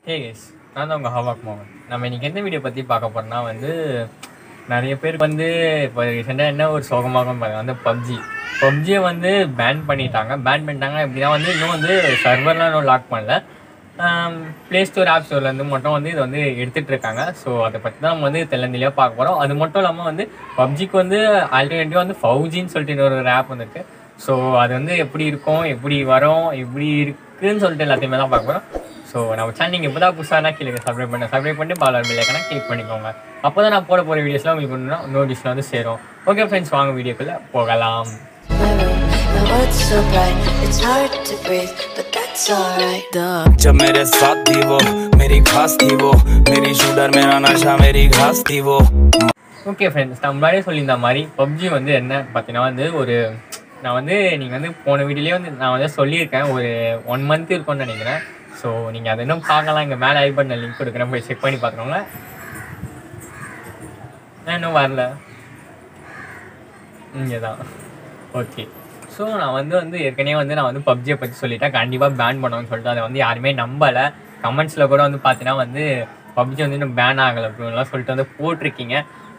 Hey guys நான் தான் உங்கள் ஹவாக் மோகன் நம்ம இன்னைக்கு எந்த வீடியோ பற்றி பார்க்க போறோம்னா வந்து நிறைய பேர் வந்து இப்போ ரீசெண்டாக என்ன ஒரு சோகமாகும் பாருங்க வந்து பப்ஜி பப்ஜியை வந்து பேன் பண்ணிட்டாங்க பேன் பண்ணிட்டாங்க இப்படிதான் வந்து இன்னும் வந்து சர்வர்லாம் இன்னும் லாக் பண்ணல ப்ளே ஸ்டோர் ஆப் ஸ்டோர்லேருந்து மட்டும் வந்து இது வந்து எடுத்துகிட்டு இருக்காங்க ஸோ அதை பற்றி தான் நம்ம வந்து தெல்லந்திலையாக பார்க்க போகிறோம் அது மட்டும் இல்லாமல் வந்து பப்ஜிக்கு வந்து ஆல்டர்னேட்டிவாக வந்து ஃபவுஜின்னு சொல்லிட்டு இன்னொரு ஒரு ஆப் வந்துருக்கு ஸோ அது வந்து எப்படி இருக்கும் எப்படி வரும் எப்படி இருக்குன்னு சொல்லிட்டு எல்லாத்தையுமே தான் பார்க்க போகிறோம் ஸோ நம்ம சேனல் நீங்கள் இப்போ தான் புதுசாக கீழே சப்ஸ்கிரைப் பண்ண சப்ஸ்கிரைப் பண்ணிட்டு பாலர் பில்லைக்கான கிளிக் பண்ணிக்கோங்க அப்போ தான் நான் போட போகிற வீடியோஸ்லாம் உங்களுக்கு ஒன்று நோட்டிஸில் வந்து சேரும் ஓகே ஃப்ரெண்ட்ஸ் வாங்க வீடியோக்குள்ளே போகலாம் My room, the world's so bright, it's hard to breathe, but that's alright. Duh. जब मेरे साथ थी वो मेरी खास थी वो मेरी शूटर मेरा नशा मेरी घास थी वो ஓகே ஃப்ரெண்ட்ஸ் நான் முன்னாடியே சொல்லியிருந்த மாதிரி பப்ஜி வந்து என்ன பார்த்தீங்கன்னா வந்து ஒரு நான் வந்து நீங்கள் வந்து போன வீடியோலேயே வந்து நான் வந்து சொல்லியிருக்கேன் ஒரு ஒன் மந்த் இருக்கும்னு நினைக்கிறேன் ஸோ நீங்கள் அதை இன்னும் பார்க்கலாம் இங்கே மேலே ஐ பண்ண லிங்க் கொடுக்குறேன் போய் செக் பண்ணி பார்த்துக்கோங்க நான் இன்னும் வரல இங்கே தான் ஓகே ஸோ நான் வந்து வந்து ஏற்கனவே வந்து நான் வந்து பப்ஜியை பற்றி சொல்லிட்டேன் கண்டிப்பாக பேன் பண்ணுவேன்னு சொல்லிட்டு அதை வந்து யாருமே நம்பலை கமெண்ட்ஸில் கூட வந்து பார்த்தீங்கன்னா வந்து பப்ஜி வந்து இன்னும் பேன் ஆகலை அப்படின்லாம் சொல்லிட்டு வந்து போட்டிருக்கீங்க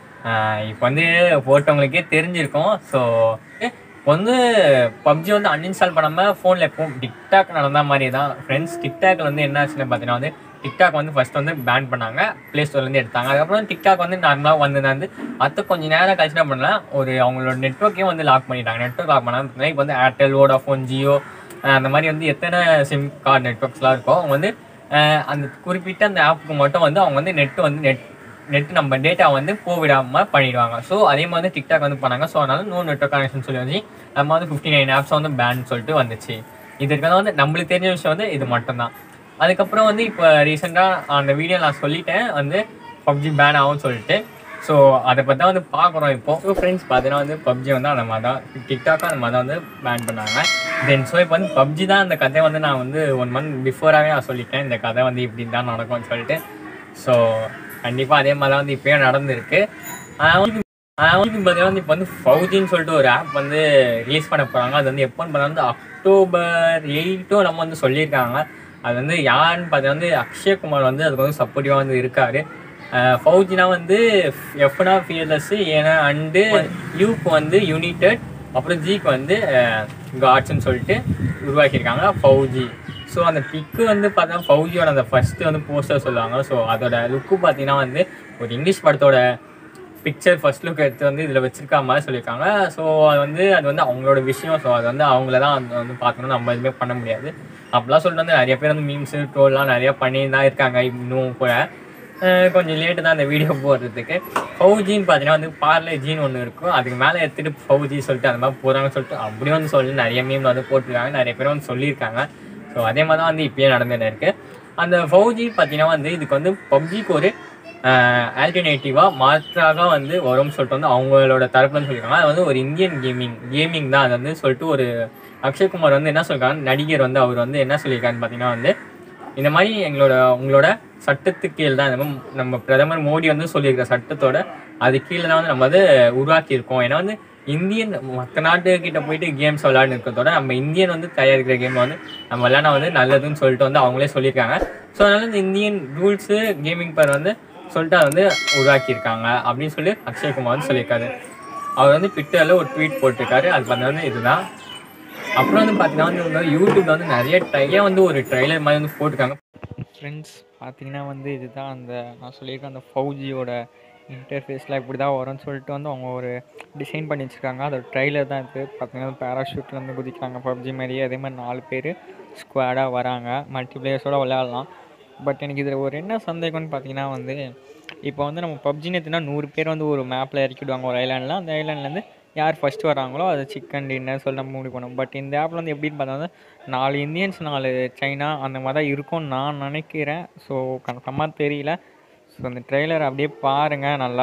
இப்போ வந்து போட்டவங்களுக்கே தெரிஞ்சிருக்கும் ஸோ இப்போ வந்து பப்ஜி வந்து அன்இன்ஸ்டால் பண்ணாமல் ஃபோனில் எப்பவும் டிக்டாக் நடந்த மாதிரி தான் ஃப்ரெண்ட்ஸ் டிக்டாக்ல வந்து என்ன ஆச்சுன்னு பார்த்தீங்கன்னா வந்து டிக்டாக் வந்து ஃபர்ஸ்ட் வந்து பேன் பண்ணாங்க ப்ளே ஸ்டோர்லேருந்து எடுத்தாங்க அதுக்கப்புறம் டிக்டாக் வந்து நார்மலாக வந்து வந்து அடுத்த கொஞ்சம் நேரம் கழிச்சு என்ன பண்ணல ஒரு அவங்களோட நெட்ஒர்க்கையும் வந்து லாக் பண்ணிட்டாங்க நெட்ஒர்க் லாக் பண்ணாங்க இப்போ வந்து ஏர்டெல் வோடாஃபோன் ஜியோ அந்த மாதிரி வந்து எத்தனை சிம் கார்டு நெட்ஒர்க்ஸ்லாம் இருக்கோ அவங்க வந்து அஹ், அந்த குறிப்பிட்ட அந்த ஆப்புக்கு மட்டும் வந்து அவங்க வந்து நெட் வந்து நெட் நெட் நம்ம டேட்டா வந்து போவிடாமல் பண்ணிடுவாங்க ஸோ அதே மாதிரி வந்து டிக்டாக் வந்து பண்ணாங்க ஸோ அதனால நோ நெட்ஒர்க் கனெக்ஷன் சொல்லி வந்து நம்ம வந்து ஃபிஃப்டி நைன் ஆப்ஸ் வந்து பேன் சொல்லிட்டு வந்துச்சு இதற்கு வந்து நம்மளுக்கு தெரிஞ்ச விஷயம் வந்து இது மட்டும்தான் அதுக்கப்புறம் வந்து இப்போ ரீசெண்டாக அந்த வீடியோ நான் சொல்லிட்டேன் வந்து பப்ஜி பேன் ஆகும்னு சொல்லிட்டு ஸோ அதை பற்றி தான் வந்து பார்க்குறோம் இப்போ ஸோ ஃப்ரெண்ட்ஸ் பார்த்தீங்கன்னா வந்து பப்ஜி வந்து அந்த மாதிரி தான் டிக்டாக்கும் அந்த மாதிரி தான் வந்து பேன் பண்ணாங்க தென் ஸோ இப்போ வந்து பப்ஜி தான் அந்த கதை வந்து நான் வந்து ஒன் மந்த் பிஃபோராகவே நான் சொல்லிட்டேன் இந்த கதை வந்து இப்படி தான் நடக்கும்னு சொல்லிட்டு ஸோ கண்டிப்பாக அதே மாதிரி தான் வந்து இப்போயும் நடந்திருக்கு ஆனால் வந்து ஆனால் வந்து பார்த்தீங்கன்னா வந்து இப்போ வந்து ஃபவுஜின்னு சொல்லிட்டு ஒரு ஆப் வந்து ரிலீஸ் பண்ண போகிறாங்க அது வந்து எப்போன்னு பார்த்தா வந்து அக்டோபர் எயிட்டும் நம்ம வந்து சொல்லியிருக்காங்க அது வந்து யாருன்னு பார்த்தா வந்து அக்ஷயகுமார் வந்து அதுக்கு வந்து சப்போர்ட்டிவாக வந்து இருக்காரு ஃபவுஜினா வந்து எஃப்னா ஃபியர்லெஸ் ஏன்னா அண்டு யூக்கு வந்து யுனைடெட் அப்புறம் ஜிக்கு வந்து காட்ஸ்ன்னு சொல்லிட்டு உருவாக்கியிருக்காங்க ஃபவுஜி ஸோ அந்த பிக்கு வந்து பார்த்தா ஃபவுஜியோட அந்த ஃபஸ்ட்டு வந்து போஸ்டர் சொல்லுவாங்க ஸோ அதோட லுக்கு பார்த்தீங்கன்னா வந்து ஒரு இங்கிலீஷ் படத்தோட பிக்சர் ஃபர்ஸ்ட் லுக் எடுத்து வந்து இதில் வச்சிருக்க மாதிரி சொல்லியிருக்காங்க ஸோ அது வந்து அது வந்து அவங்களோட விஷயம் ஸோ அது வந்து அவங்கள தான் அது வந்து பார்க்கணும் நம்ம எதுவுமே பண்ண முடியாது அப்படிலாம் சொல்லிட்டு வந்து நிறைய பேர் வந்து மீம்ஸு ட்ரோல்லாம் நிறைய பண்ணி தான் இருக்காங்க இன்னும் கூட அஹ் கொஞ்சம் லேட்டு தான் அந்த வீடியோ போடுறதுக்கு ஃபவுஜின்னு பார்த்தீங்கன்னா வந்து பார்லே ஜீன் ஒன்று இருக்கும் அதுக்கு மேலே எடுத்துகிட்டு ஃபவுஜி சொல்லிட்டு அந்த மாதிரி போகிறாங்கன்னு சொல்லிட்டு அப்படியும் வந்து சொல்லி நிறைய மீம் வந்து போட்டிருக்காங்க நிறைய பேர் வந்து சொல்லியிருக்காங்க ஸோ அதே மாதிரி தான் வந்து இப்பயே நடந்துன்னு இருக்குது அந்த ஃபவுஜி பார்த்தீங்கன்னா வந்து இதுக்கு வந்து பப்ஜிக்கு ஒரு ஆல்டர்னேட்டிவாக மாற்றாக வந்து வரும்னு சொல்லிட்டு வந்து அவங்களோட தரப்புலன்னு சொல்லியிருக்காங்க அது வந்து ஒரு இந்தியன் கேமிங் கேமிங் தான் அது வந்து சொல்லிட்டு ஒரு அக்ஷய்குமார் வந்து என்ன சொல்லியிருக்காங்க நடிகர் வந்து அவர் வந்து என்ன சொல்லியிருக்காருன்னு பார்த்தீங்கன்னா வந்து இந்த மாதிரி எங்களோட உங்களோட சட்டத்துக்கு கீழ் தான் இந்த மாதிரி நம்ம பிரதமர் மோடி வந்து சொல்லியிருக்கிற சட்டத்தோட அது கீழே தான் வந்து நம்ம வந்து உருவாக்கியிருக்கோம் ஏன்னா வந்து இந்தியன் மற்ற நாட்டுக்கிட்ட போயிட்டு கேம்ஸ் விளையாண்டு இருக்கிறதோட நம்ம இந்தியன் வந்து தயாரிக்கிற கேம் வந்து நம்ம விளையாட வந்து நல்லதுன்னு சொல்லிட்டு வந்து அவங்களே சொல்லியிருக்காங்க ஸோ அதனால இந்த இந்தியன் ரூல்ஸு கேமிங் பேர் வந்து சொல்லிட்டு அதை வந்து உருவாக்கியிருக்காங்க அப்படின்னு சொல்லி அக்ஷய்குமார் வந்து சொல்லியிருக்காரு அவர் வந்து ட்விட்டரில் ஒரு ட்வீட் போட்டிருக்காரு அது பார்த்தா வந்து இதுதான் அப்புறம் வந்து பார்த்தீங்கன்னா வந்து இவங்க யூடியூப்ல வந்து நிறைய ட்ரையாக வந்து ஒரு ட்ரைலர் மாதிரி வந்து போட்டிருக்காங்க ஃப்ரெண்ட்ஸ் பார்த்தீங்கன்னா வந்து இதுதான் அந்த நான் சொல்லியிருக்கேன் அந்த ஃபவுஜியோட இன்டர்ஃபேஸ்லாம் இப்படி தான் வரும்னு சொல்லிட்டு வந்து அவங்க ஒரு டிசைன் பண்ணி வச்சுருக்காங்க அதோட ட்ரைலர் தான் இது பார்த்தீங்கன்னா பேராஷூட்லேருந்து குதிக்கிறாங்க பப்ஜி மாதிரியே அதே மாதிரி நாலு பேர் ஸ்குவாடாக வராங்க மல்டி பிளேயர்ஸோட விளையாடலாம் பட் எனக்கு இதில் ஒரு என்ன சந்தேகம்னு பார்த்தீங்கன்னா வந்து இப்போ வந்து நம்ம பப்ஜி நேற்றுனா நூறு பேர் வந்து ஒரு மேப்பில் இறக்கிடுவாங்க ஒரு ஐலாண்டில் அந்த ஐலாண்ட்லேருந்து யார் ஃபஸ்ட்டு வராங்களோ அது சிக்கன் டின்னர் சொல்லி நம்ம முடிவு பண்ணோம் பட் இந்த ஆப்பில் வந்து எப்படின்னு பார்த்தா வந்து நாலு இந்தியன்ஸ் நாலு சைனா அந்த மாதிரி தான் இருக்கும்னு நான் நினைக்கிறேன் ஸோ கன்ஃபார்மாக தெரியல ஸோ அந்த ட்ரெய்லர் அப்படியே பாருங்கள் நல்லா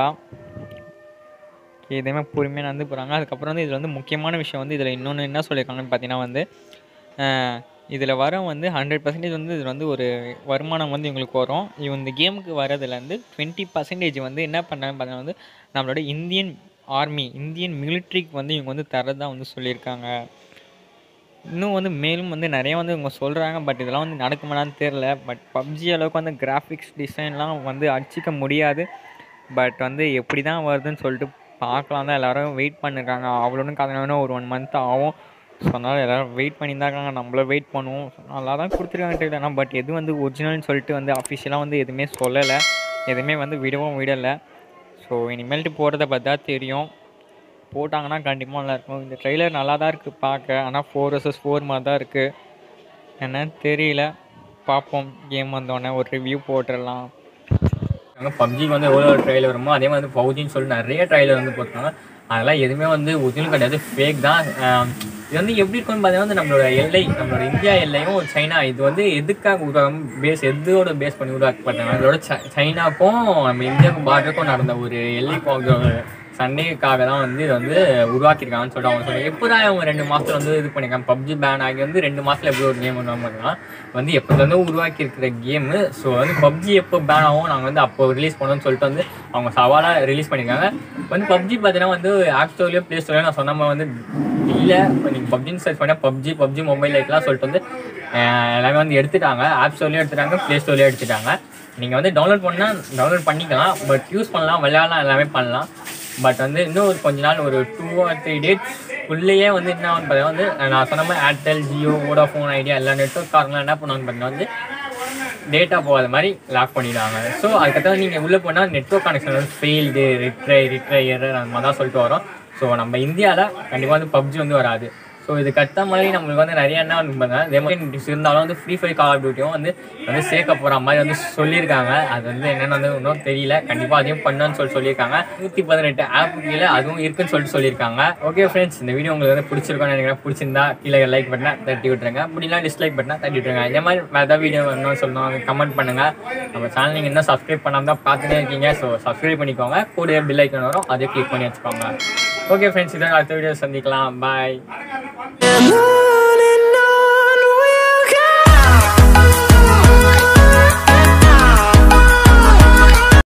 இதே மாதிரி பொறுமையாக நடந்து போகிறாங்க அதுக்கப்புறம் வந்து இதில் வந்து முக்கியமான விஷயம் வந்து இதில் இன்னொன்று என்ன சொல்லியிருக்காங்கன்னு பார்த்தீங்கன்னா வந்து இதில் வர வந்து ஹண்ட்ரட் பர்சன்டேஜ் வந்து இதில் வந்து ஒரு வருமானம் வந்து இவங்களுக்கு வரும் இவங்க இந்த கேமுக்கு வரதுலேருந்து டுவெண்ட்டி பர்சன்டேஜ் வந்து என்ன பண்ணுறாங்கன்னு பார்த்தீங்கன்னா வந்து நம்மளோட இந்தியன் ஆர்மி இந்தியன் மிலிட்ரிக்கு வந்து இவங்க வந்து தரதான் வந்து சொல்லியிருக்காங்க இன்னும் வந்து மேலும் வந்து நிறைய வந்து இவங்க சொல்கிறாங்க பட் இதெல்லாம் வந்து நடக்குமான்னு தெரில பட் பப்ஜி அளவுக்கு வந்து கிராஃபிக்ஸ் டிசைன்லாம் வந்து அடிச்சிக்க முடியாது பட் வந்து எப்படி தான் வருதுன்னு சொல்லிட்டு பார்க்கலாம் தான் எல்லோரும் வெயிட் பண்ணிருக்காங்க அவ்வளோன்னு கதைனா ஒரு ஒன் மந்த் ஆகும் ஸோ அதனால் எல்லோரும் வெயிட் பண்ணி தான் இருக்காங்க நம்மளும் வெயிட் பண்ணுவோம் நல்லா தான் கொடுத்துருக்காங்க தெரியல பட் எது வந்து ஒரிஜினல்னு சொல்லிட்டு வந்து அஃபிஷியலாக வந்து எதுவுமே சொல்லலை எதுவுமே வந்து விடவும் விடலை ஸோ இனிமேல்ட்டு போகிறத பார்த்தா தெரியும் போட்டாங்கன்னா கண்டிப்பாக நல்லாயிருக்கும் இந்த ட்ரெய்லர் நல்லா தான் இருக்குது பார்க்க ஆனால் ஃபோர் வர்சஸ் ஃபோர் மாதிரி தான் இருக்குது என்னன்னு தெரியல பார்ப்போம் கேம் வந்தோடனே ஒரு ரிவ்யூ போட்டுடலாம் பப்ஜிக்கு வந்து எவ்வளோ ட்ரைலர் வருமோ அதே மாதிரி பவுஜின்னு சொல்லி நிறைய ட்ரைலர் வந்து போட்டாங்க அதெல்லாம் எதுவுமே வந்து ஒரிஜினல் கிடையாது ஃபேக் தான் ஆம், இது வந்து எப்படி இருக்கும்னு பார்த்தீங்கன்னா வந்து நம்மளோட எல்லை நம்மளோட இந்தியா எல்லையும் சைனா இது வந்து எதுக்காக உருவாக்கம் பேஸ் எதோட பேஸ் பண்ணி உருவாக்கப்பட்டாங்க அதோட ச- சைனாக்கும் நம்ம இந்தியாவுக்கும் பார்டருக்கும் நடந்த ஒரு எல்லை பகுதியோட சண்டைக்காக தான் வந்து இதை வந்து உருவாக்கியிருக்காங்கன்னு சொல்லிட்டு அவங்க சொல்லுவாங்க எப்போ தான் அவங்க ரெண்டு மாதத்துல வந்து இது பண்ணியிருக்காங்க பப்ஜி பேன் ஆகி வந்து ரெண்டு மாதத்துல எப்படி ஒரு கேம் பண்ணுவாங்கன்னா வந்து எப்போ வந்து உருவாக்கி இருக்கிற கேமு ஸோ வந்து பப்ஜி எப்போ பேன் ஆகும் நாங்கள் வந்து அப்போ ரிலீஸ் பண்ணோம்னு சொல்லிட்டு வந்து அவங்க சவாலாக ரிலீஸ் பண்ணியிருக்காங்க வந்து பப்ஜி பார்த்தீங்கன்னா வந்து ஆப் ஸ்டோர்லேயோ ப்ளே ஸ்டோர்லையோ நான் சொன்ன மாதிரி வந்து இல்லை இப்போ நீங்கள் பப்ஜின்னு சர்ச் பண்ணால் பப்ஜி பப்ஜி மொபைல் லைட்லாம் சொல்லிட்டு வந்து அஹ், எல்லாமே வந்து எடுத்துட்டாங்க ஆப் ஸ்டோர்லேயும் எடுத்துட்டாங்க ப்ளே ஸ்டோர்லேயும் எடுத்துட்டாங்க நீங்கள் வந்து டவுன்லோட் பண்ணால் டவுன்லோட் பண்ணிக்கலாம் பட் யூஸ் பண்ணலாம் விளையாடலாம் எல்லாமே பண்ணலாம் பட் வந்து இன்னும் ஒரு கொஞ்ச நாள் ஒரு டூ ஆர் த்ரீ டேட்ஸ் உள்ளேயே வந்து என்ன வந்து பார்த்தீங்கன்னா வந்து நான் சொன்ன மாதிரி ஏர்டெல் ஜியோ வோடாஃபோன் ஐடியா எல்லா நெட்ஒர்க் காரங்களும் என்ன பண்ணுவாங்க பார்த்தீங்கன்னா வந்து டேட்டா போகாத மாதிரி லாக் பண்ணிடுவாங்க ஸோ அதுக்கப்புறம் நீங்கள் உள்ளே போனால் நெட்ஒர்க் கனெக்ஷன் வந்து ஃபெயில்டு ரிட்ரை ரிட்ரை எரர் அந்த மாதிரி தான் சொல்லிட்டு வரோம் ஸோ நம்ம இந்தியாவில் கண்டிப்பாக வந்து பப்ஜி வந்து வராது ஸோ இது கட்ட மாதிரி நம்மளுக்கு வந்து நிறைய என்ன வந்து பார்த்தீங்கன்னா இதே மாதிரி notice இருந்தாலும் வந்து ஃப்ரீ ஃபயர் கால் ஆஃப் டியூட்டியும் வந்து வந்து சேர்க்க போகிற மாதிரி வந்து சொல்லியிருக்காங்க அது வந்து என்னென்னு வந்து இன்னும் தெரியல கண்டிப்பாக அதையும் பண்ணுன்னு சொல்லி சொல்லியிருக்காங்க நூற்றி பதினெட்டு ஆப் கீழே அதுவும் இருக்குன்னு சொல்லிட்டு சொல்லியிருக்காங்க ஓகே ஃப்ரெண்ட்ஸ் இந்த வீடியோ உங்களுக்கு வந்து பிடிச்சிருக்கோம்னு நினைக்கிறேன் பிடிச்சிருந்தா கீழே லைக் பட்டனா தட்டி விட்டுருங்க அப்படிலாம் டிஸ்லைக் பட்டனா தட்டி விட்டுருங்க இந்த மாதிரி வேறு ஏதாவது வீடியோ வேணும்னு சொல்லணும் கமெண்ட் பண்ணுங்கள் நம்ம சேனல் நீங்கள் இன்னும் சப்ஸ்கிரைப் பண்ணாமல் தான் பார்த்துட்டே இருக்கீங்க ஸோ சப்ஸ்கிரைப் பண்ணிக்கோங்க கூட பில் ஐக்கன் வரும் அதை கிளிக் பண்ணி வச்சுக்கோங்க ஓகே ஃப்ரெண்ட்ஸ் இதோட அடுத்த வீடியோ சந்திக்கலாம் பாய்